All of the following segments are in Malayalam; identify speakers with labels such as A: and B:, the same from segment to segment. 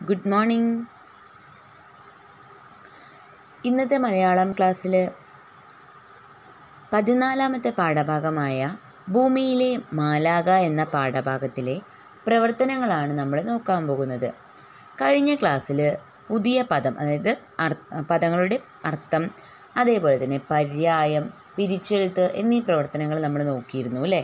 A: ഗുഡ് മോർണിംഗ് ഇന്നത്തെ മലയാളം ക്ലാസ്സിൽ പതിനാലാമത്തെ പാഠഭാഗമായ ഭൂമിയിലെ മാലാക എന്ന പാഠഭാഗത്തിലെ പ്രവർത്തനങ്ങളാണ് നമ്മൾ നോക്കാൻ പോകുന്നത് കഴിഞ്ഞ ക്ലാസ്സിൽ പുതിയ പദം അതായത് അർ പദങ്ങളുടെ അർത്ഥം അതേപോലെ തന്നെ പര്യായം പിരിച്ചെഴുത്ത് എന്നീ പ്രവർത്തനങ്ങൾ നമ്മൾ നോക്കിയിരുന്നു അല്ലേ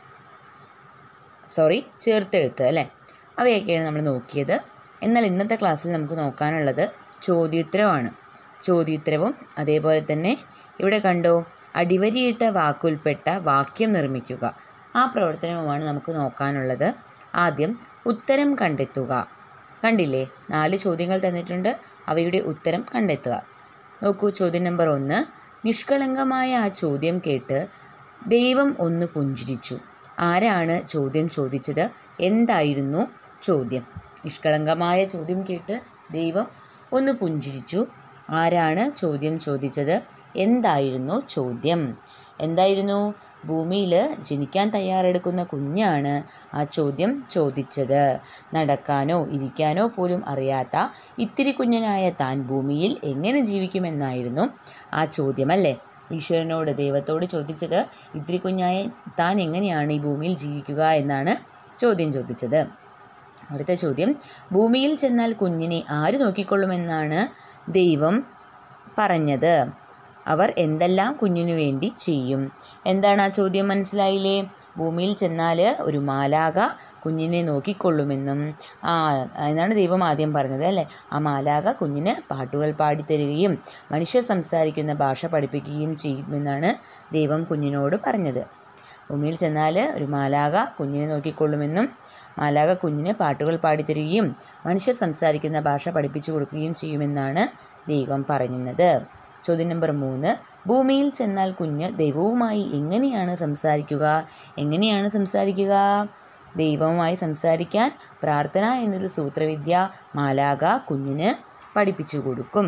A: സോറി ചേർത്തെഴുത്ത് അല്ലേ അവയൊക്കെയാണ് നമ്മൾ നോക്കിയത് എന്നാൽ ഇന്നത്തെ ക്ലാസ്സിൽ നമുക്ക് നോക്കാനുള്ളത് ചോദ്യോത്തരമാണ് ചോദ്യോത്തരവും അതേപോലെ തന്നെ ഇവിടെ കണ്ടോ അടിവരിയിട്ട വാക്കുൾപ്പെട്ട വാക്യം നിർമ്മിക്കുക ആ പ്രവർത്തനവുമാണ് നമുക്ക് നോക്കാനുള്ളത് ആദ്യം ഉത്തരം കണ്ടെത്തുക കണ്ടില്ലേ നാല് ചോദ്യങ്ങൾ തന്നിട്ടുണ്ട് അവയുടെ ഉത്തരം കണ്ടെത്തുക നോക്കൂ ചോദ്യം നമ്പർ ഒന്ന് നിഷ്കളങ്കമായ ആ ചോദ്യം കേട്ട് ദൈവം ഒന്ന് പുഞ്ചിരിച്ചു ആരാണ് ചോദ്യം ചോദിച്ചത് എന്തായിരുന്നു ചോദ്യം നിഷ്കളങ്കമായ ചോദ്യം കേട്ട് ദൈവം ഒന്ന് പുഞ്ചിരിച്ചു ആരാണ് ചോദ്യം ചോദിച്ചത് എന്തായിരുന്നു ചോദ്യം എന്തായിരുന്നു ഭൂമിയിൽ ജനിക്കാൻ തയ്യാറെടുക്കുന്ന കുഞ്ഞാണ് ആ ചോദ്യം ചോദിച്ചത് നടക്കാനോ ഇരിക്കാനോ പോലും അറിയാത്ത ഇത്തിരി കുഞ്ഞനായ താൻ ഭൂമിയിൽ എങ്ങനെ ജീവിക്കുമെന്നായിരുന്നു ആ ചോദ്യമല്ലേ ഈശ്വരനോട് ദൈവത്തോട് ചോദിച്ചത് ഇത്തിരി കുഞ്ഞായ താൻ എങ്ങനെയാണ് ഈ ഭൂമിയിൽ ജീവിക്കുക എന്നാണ് ചോദ്യം ചോദിച്ചത് അടുത്ത ചോദ്യം ഭൂമിയിൽ ചെന്നാൽ കുഞ്ഞിനെ ആര് നോക്കിക്കൊള്ളുമെന്നാണ് ദൈവം പറഞ്ഞത് അവർ എന്തെല്ലാം കുഞ്ഞിനു വേണ്ടി ചെയ്യും എന്താണ് ആ ചോദ്യം മനസ്സിലായില്ലേ ഭൂമിയിൽ ചെന്നാൽ ഒരു മാലാക കുഞ്ഞിനെ നോക്കിക്കൊള്ളുമെന്നും ആ എന്നാണ് ദൈവം ആദ്യം പറഞ്ഞത് അല്ലേ ആ മാലാക കുഞ്ഞിന് പാട്ടുകൾ പാടിത്തരികയും മനുഷ്യർ സംസാരിക്കുന്ന ഭാഷ പഠിപ്പിക്കുകയും ചെയ്യുമെന്നാണ് ദൈവം കുഞ്ഞിനോട് പറഞ്ഞത് ഭൂമിയിൽ ചെന്നാൽ ഒരു മാലാക കുഞ്ഞിനെ നോക്കിക്കൊള്ളുമെന്നും മാലാക കുഞ്ഞിന് പാട്ടുകൾ പാടിത്തരികയും മനുഷ്യർ സംസാരിക്കുന്ന ഭാഷ പഠിപ്പിച്ചു കൊടുക്കുകയും ചെയ്യുമെന്നാണ് ദൈവം പറയുന്നത് ചോദ്യം നമ്പർ മൂന്ന് ഭൂമിയിൽ ചെന്നാൽ കുഞ്ഞ് ദൈവവുമായി എങ്ങനെയാണ് സംസാരിക്കുക എങ്ങനെയാണ് സംസാരിക്കുക ദൈവവുമായി സംസാരിക്കാൻ പ്രാർത്ഥന എന്നൊരു സൂത്രവിദ്യ മാലാക കുഞ്ഞിന് പഠിപ്പിച്ചു കൊടുക്കും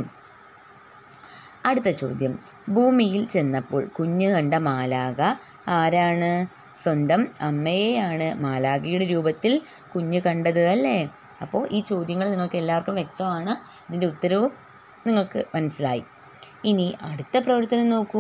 A: അടുത്ത ചോദ്യം ഭൂമിയിൽ ചെന്നപ്പോൾ കുഞ്ഞ് കണ്ട മാലാക ആരാണ് സ്വന്തം അമ്മയെയാണ് മാലാഖയുടെ രൂപത്തിൽ കുഞ്ഞ് കണ്ടത് അല്ലേ അപ്പോൾ ഈ ചോദ്യങ്ങൾ നിങ്ങൾക്ക് എല്ലാവർക്കും വ്യക്തമാണ് ഇതിൻ്റെ ഉത്തരവും നിങ്ങൾക്ക് മനസ്സിലായി ഇനി അടുത്ത പ്രവർത്തനം നോക്കൂ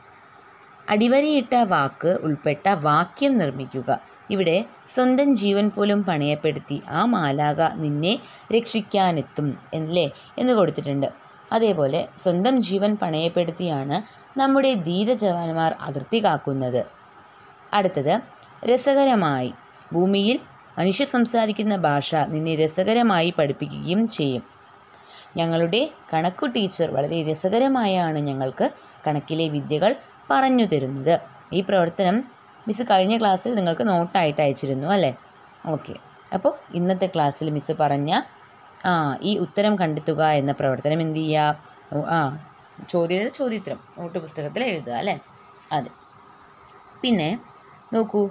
A: അടിവരയിട്ട വാക്ക് ഉൾപ്പെട്ട വാക്യം നിർമ്മിക്കുക ഇവിടെ സ്വന്തം ജീവൻ പോലും പണയപ്പെടുത്തി ആ മാലാക നിന്നെ രക്ഷിക്കാനെത്തും എന്നല്ലേ എന്ന് കൊടുത്തിട്ടുണ്ട് അതേപോലെ സ്വന്തം ജീവൻ പണയപ്പെടുത്തിയാണ് നമ്മുടെ ധീരജവാന്മാർ അതിർത്തി കാക്കുന്നത് അടുത്തത് രസകരമായി ഭൂമിയിൽ മനുഷ്യർ സംസാരിക്കുന്ന ഭാഷ നിന്നെ രസകരമായി പഠിപ്പിക്കുകയും ചെയ്യും ഞങ്ങളുടെ കണക്കു ടീച്ചർ വളരെ രസകരമായാണ് ഞങ്ങൾക്ക് കണക്കിലെ വിദ്യകൾ പറഞ്ഞു തരുന്നത് ഈ പ്രവർത്തനം മിസ് കഴിഞ്ഞ ക്ലാസ്സിൽ നിങ്ങൾക്ക് നോട്ടായിട്ട് അയച്ചിരുന്നു അല്ലേ ഓക്കെ അപ്പോൾ ഇന്നത്തെ ക്ലാസ്സിൽ മിസ് പറഞ്ഞ ആ ഈ ഉത്തരം കണ്ടെത്തുക എന്ന പ്രവർത്തനം എന്ത് ചെയ്യുക ആ ചോദ്യ ചോദ്യോത്തരം നോട്ട് പുസ്തകത്തിൽ എഴുതുക അല്ലേ അതെ പിന്നെ നോക്കൂ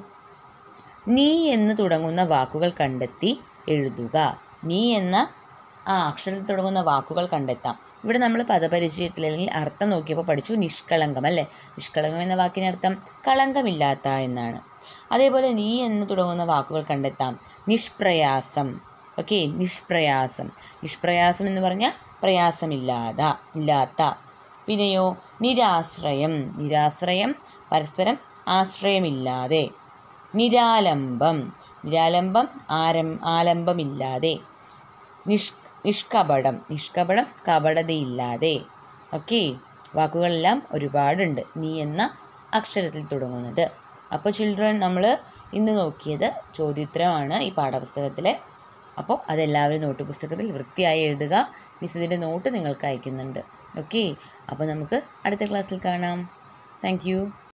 A: നീ എന്ന് തുടങ്ങുന്ന വാക്കുകൾ കണ്ടെത്തി എഴുതുക നീ എന്ന ആ അക്ഷരത്തിൽ തുടങ്ങുന്ന വാക്കുകൾ കണ്ടെത്താം ഇവിടെ നമ്മൾ പദപരിചയത്തിൽ അല്ലെങ്കിൽ അർത്ഥം നോക്കിയപ്പോൾ പഠിച്ചു നിഷ്കളങ്കം അല്ലേ നിഷ്കളങ്കം എന്ന വാക്കിനർത്ഥം കളങ്കമില്ലാത്ത എന്നാണ് അതേപോലെ നീ എന്ന് തുടങ്ങുന്ന വാക്കുകൾ കണ്ടെത്താം നിഷ്പ്രയാസം ഓക്കെ നിഷ്പ്രയാസം നിഷ്പ്രയാസം എന്ന് പറഞ്ഞാൽ പ്രയാസമില്ലാത ഇല്ലാത്ത പിന്നെയോ നിരാശ്രയം നിരാശ്രയം പരസ്പരം ആശ്രയമില്ലാതെ നിരാലംബം നിരാലംബം ആരം ആലംബമില്ലാതെ നിഷ് നിഷ്കപടം നിഷ്കപടം കപടതയില്ലാതെ ഓക്കെ വാക്കുകളെല്ലാം ഒരുപാടുണ്ട് നീ എന്ന അക്ഷരത്തിൽ തുടങ്ങുന്നത് അപ്പോൾ ചിൽഡ്രൻ നമ്മൾ ഇന്ന് നോക്കിയത് ചോദ്യോത്തരമാണ് ഈ പാഠപുസ്തകത്തിലെ അപ്പോൾ അതെല്ലാവരും നോട്ട് പുസ്തകത്തിൽ വൃത്തിയായി എഴുതുക മിസ് ഇതിൻ്റെ നോട്ട് നിങ്ങൾക്ക് അയക്കുന്നുണ്ട് ഓക്കെ അപ്പോൾ നമുക്ക് അടുത്ത ക്ലാസ്സിൽ കാണാം താങ്ക്